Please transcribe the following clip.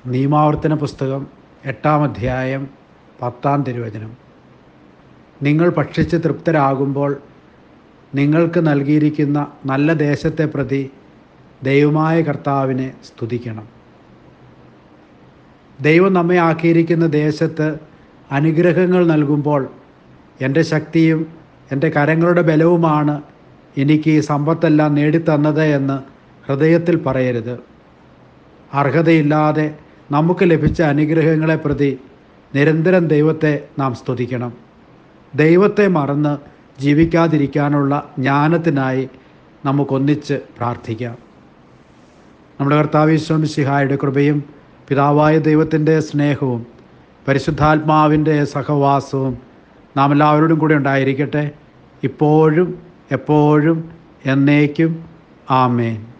നിയമാവർത്തന പുസ്തകം എട്ടാം അധ്യായം പത്താം തിരുവചനം നിങ്ങൾ ഭക്ഷിച്ച് തൃപ്തരാകുമ്പോൾ നിങ്ങൾക്ക് നൽകിയിരിക്കുന്ന നല്ല ദേശത്തെ പ്രതി ദൈവമായ കർത്താവിനെ സ്തുതിക്കണം ദൈവം നമ്മെ ആക്കിയിരിക്കുന്ന ദേശത്ത് അനുഗ്രഹങ്ങൾ നൽകുമ്പോൾ എൻ്റെ ശക്തിയും എൻ്റെ കരങ്ങളുടെ ബലവുമാണ് എനിക്ക് ഈ സമ്പത്തെല്ലാം നേടിത്തന്നത് എന്ന് ഹൃദയത്തിൽ പറയരുത് അർഹതയില്ലാതെ നമുക്ക് ലഭിച്ച അനുഗ്രഹങ്ങളെ പ്രതി നിരന്തരം ദൈവത്തെ നാം സ്തുതിക്കണം ദൈവത്തെ മറന്ന് ജീവിക്കാതിരിക്കാനുള്ള ജ്ഞാനത്തിനായി നമുക്കൊന്നിച്ച് പ്രാർത്ഥിക്കാം നമ്മുടെ കർത്താവിശ്വമിശിഹായുടെ കൃപയും പിതാവായ ദൈവത്തിൻ്റെ സ്നേഹവും പരിശുദ്ധാത്മാവിൻ്റെ സഹവാസവും നാം എല്ലാവരോടും കൂടെ ഉണ്ടായിരിക്കട്ടെ ഇപ്പോഴും എപ്പോഴും എന്നേക്കും ആമേൻ